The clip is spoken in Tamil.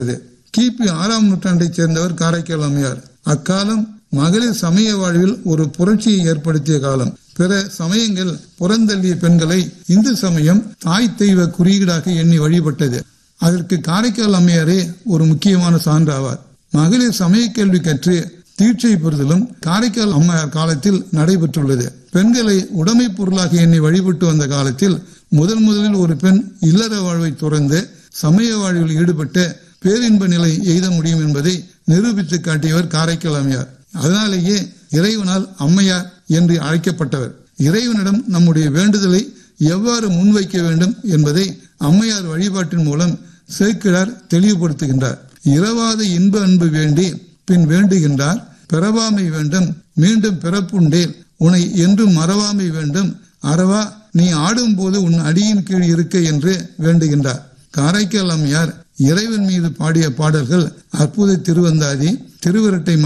கிபி ஆறாம் நூற்றாண்டைச் சேர்ந்தவர் காரைக்கால் அம்மையார் அக்காலம் மகளிர் சமய வாழ்வில் ஒரு புரட்சியை ஏற்படுத்திய காலம் பிற சமயங்கள் புறந்தள்ளிய பெண்களை இந்து சமயம் தாய் தெய்வ குறியீடாக எண்ணி வழிபட்டது அதற்கு காரைக்கால் அம்மையாரே ஒரு முக்கியமான சான்று ஆவார் மகளிர் சமய கேள்வி கற்று தீட்சை பெறுதலும் காரைக்கால் அம்மையார் காலத்தில் நடைபெற்றுள்ளது பெண்களை உடைமை பொருளாக எண்ணி வழிபட்டு வந்த காலத்தில் முதன் முதலில் ஒரு பெண் இல்லற வாழ்வை துறந்து சமய வாழ்வில் ஈடுபட்டு பேரின்ப நிலை எய்த முடியும் என்பதை நிரூபித்து காட்டியவர் காரைக்கால் அம்மையார் அதனாலேயே இறைவனால் அம்மையார் என்று அழைக்கப்பட்டவர் இறைவனிடம் நம்முடைய வேண்டுதலை எவ்வாறு முன்வைக்க வேண்டும் என்பதை அம்மையார் வழிபாட்டின் மூலம் சேக்கிழார் தெளிவுபடுத்துகின்றார் இரவாத இன்ப அன்பு வேண்டி பின் வேண்டுகின்றார் பிறவாமை வேண்டும் மீண்டும் பிறப்புண்டேல் உன்னை என்றும் மறவாமை வேண்டும் அறவா நீ ஆடும் போது உன் அடியின் கீழ் இருக்க என்று வேண்டுகின்றார் காரைக்கால் அம்மையார் இறைவன் மீது பாடிய பாடல்கள் அற்புத திருவந்தாதி திருவிரட்டை